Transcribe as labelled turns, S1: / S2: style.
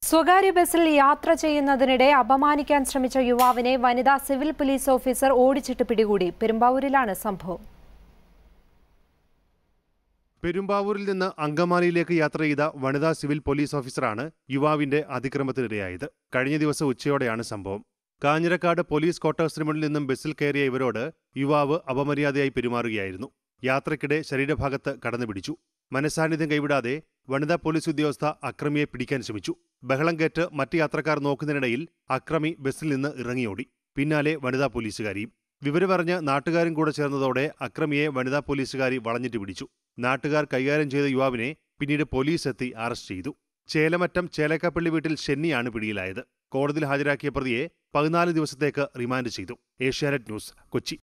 S1: സ്വകാര്യ ബസ്സിൽ യാത്ര ചെയ്യുന്നതിനിടെ അപമാനിക്കാൻ ശ്രമിച്ച യുവാവിനെ വനിതാ സിവിൽ പോലീസ് ഓഫീസർ ഓടിച്ചിട്ട് പിടികൂടി പെരുമ്പാവൂരിലാണ് സംഭവം
S2: പെരുമ്പാവൂരിൽ നിന്ന് അങ്കമാലിയിലേക്ക് യാത്ര ചെയ്ത വനിതാ സിവിൽ പോലീസ് ഓഫീസറാണ് യുവാവിന്റെ അതിക്രമത്തിനിരയായത് കഴിഞ്ഞ ദിവസം ഉച്ചയോടെയാണ് സംഭവം കാഞ്ഞിരക്കാട് പോലീസ് ക്വാർട്ടേഴ്സിന് മുന്നിൽ നിന്നും ബസ്സിൽ കയറിയ ഇവരോട് യുവാവ് അപമര്യാദയായി പെരുമാറുകയായിരുന്നു യാത്രക്കിടെ ശരീരഭാഗത്ത് കടന്നു പിടിച്ചു മനസാന്നിധ്യം കൈവിടാതെ വനിതാ പോലീസ് ഉദ്യോഗസ്ഥ അക്രമിയെ പിടിക്കാൻ ശ്രമിച്ചു ബഹളം കേട്ട് മറ്റ് യാത്രക്കാർ നോക്കുന്നതിനിടയിൽ അക്രമി ബസ്സിൽ നിന്ന് ഇറങ്ങിയോടി പിന്നാലെ വനിതാ പോലീസുകാരിയും വിവരമറിഞ്ഞ് നാട്ടുകാരും കൂടെ ചേർന്നതോടെ അക്രമിയെ വനിതാ പോലീസുകാരി വളഞ്ഞിട്ട് പിടിച്ചു നാട്ടുകാർ കൈകാര്യം ചെയ്ത യുവാവിനെ പിന്നീട് പോലീസ് എത്തി അറസ്റ്റ് ചെയ്തു ചേലമറ്റം ചേലക്കപ്പള്ളി വീട്ടിൽ ഷെന്നിയാണ് പിടിയിലായത് കോടതിയിൽ ഹാജരാക്കിയ പ്രതിയെ പതിനാല് ദിവസത്തേക്ക് റിമാൻഡ് ചെയ്തു ഏഷ്യാനെറ്റ് ന്യൂസ് കൊച്ചി